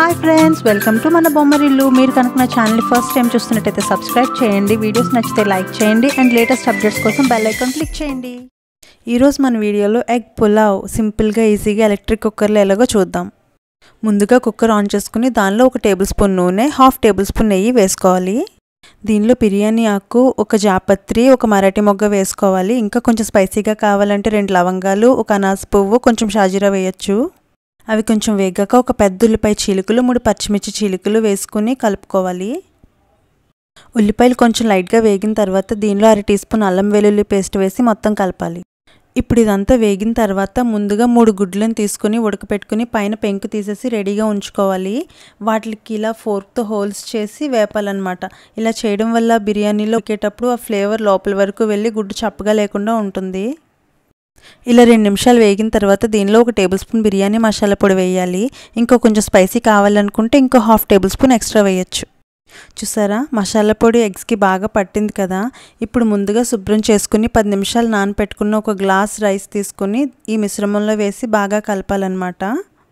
hi friends welcome to మన బొమ్మరిల్లు మీరు కనుక నా ఛానల్ ఫస్ట్ టైం చూస్తున్నట్టయితే సబ్స్క్రైబ్ చేయండి వీడియోస్ నచ్చితే లైక్ చేయండి అండ్ లేటెస్ట్ అప్డేట్స్ కోసం బెల్ ఐకాన్ క్లిక్ చేయండి ఈరోజు మన వీడియోలో ఎగ్ పులావ్ సింపుల్గా ఈజీగా ఎలక్ట్రిక్ కుక్కర్లో ఎలాగో చూద్దాం ముందుగా కుక్కర్ ఆన్ చేసుకుని దానిలో ఒక టేబుల్ స్పూన్ నూనె హాఫ్ టేబుల్ స్పూన్ నెయ్యి వేసుకోవాలి దీనిలో బిర్యానీ ఆకు ఒక జాపత్రి ఒక మరాఠీ మొగ్గ వేసుకోవాలి ఇంకా కొంచెం స్పైసీగా కావాలంటే రెండు లవంగాలు ఒక అనాస పువ్వు కొంచెం షాజీరా వేయచ్చు అవి కొంచెం వేగాక ఒక పెద్ద ఉల్లిపాయ చీలికలు మూడు పచ్చిమిర్చి చీలికలు వేసుకుని కలుపుకోవాలి ఉల్లిపాయలు కొంచెం లైట్గా వేగిన తర్వాత దీనిలో అర టీ స్పూన్ అల్లం వెల్లుల్లి పేస్ట్ వేసి మొత్తం కలపాలి ఇప్పుడు ఇదంతా వేగిన తర్వాత ముందుగా మూడు గుడ్లను తీసుకుని ఉడకపెట్టుకుని పైన పెంకు తీసేసి రెడీగా ఉంచుకోవాలి వాటికి ఇలా ఫోర్క్తో హోల్స్ చేసి వేపాలన్నమాట ఇలా చేయడం వల్ల బిర్యానీలో ఉడికేటప్పుడు ఆ ఫ్లేవర్ లోపల వరకు వెళ్ళి గుడ్డు చప్పగా లేకుండా ఉంటుంది ఇలా రెండు నిమిషాలు వేగిన తర్వాత దీనిలో ఒక టేబుల్ స్పూన్ బిర్యానీ మసాలా పొడి వేయాలి ఇంకో కొంచెం స్పైసీ కావాలనుకుంటే ఇంకో హాఫ్ టేబుల్ స్పూన్ ఎక్స్ట్రా వేయచ్చు చూసారా మసాలా పొడి ఎగ్స్కి బాగా పట్టింది కదా ఇప్పుడు ముందుగా శుభ్రం చేసుకుని పది నిమిషాలు నానపెట్టుకున్న ఒక గ్లాస్ రైస్ తీసుకుని ఈ మిశ్రమంలో వేసి బాగా కలపాలన్నమాట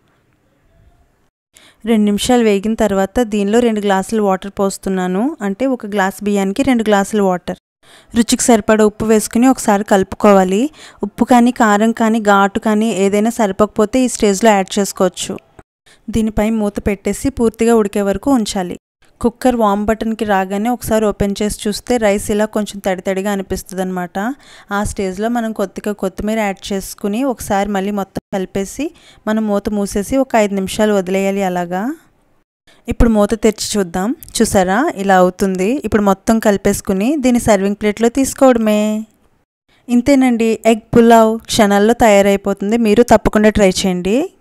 రెండు నిమిషాలు వేగిన తర్వాత దీనిలో రెండు గ్లాసులు వాటర్ పోస్తున్నాను అంటే ఒక గ్లాస్ బియ్యానికి రెండు గ్లాసులు వాటర్ రుచికి సరిపడా ఉప్పు వేసుకుని ఒకసారి కలుపుకోవాలి ఉప్పు కానీ కారం కానీ ఘాటు కానీ ఏదైనా సరిపోకపోతే ఈ స్టేజ్లో యాడ్ చేసుకోవచ్చు దీనిపై మూత పెట్టేసి పూర్తిగా ఉడికే వరకు ఉంచాలి కుక్కర్ వామ్ బటన్కి రాగానే ఒకసారి ఓపెన్ చేసి చూస్తే రైస్ ఇలా కొంచెం తడి తడిగా అనిపిస్తుంది అనమాట ఆ స్టేజ్లో మనం కొద్దిగా కొత్తిమీర యాడ్ చేసుకుని ఒకసారి మళ్ళీ మొత్తం కలిపేసి మనం మూత మూసేసి ఒక ఐదు నిమిషాలు వదిలేయాలి అలాగా ఇప్పుడు మూత తెరిచి చూద్దాం చూసారా ఇలా అవుతుంది ఇప్పుడు మొత్తం కలిపేసుకుని దీన్ని సర్వింగ్ ప్లేట్లో తీసుకోవడమే ఇంతేనండి ఎగ్ పులావ్ క్షణాల్లో తయారైపోతుంది మీరు తప్పకుండా ట్రై చేయండి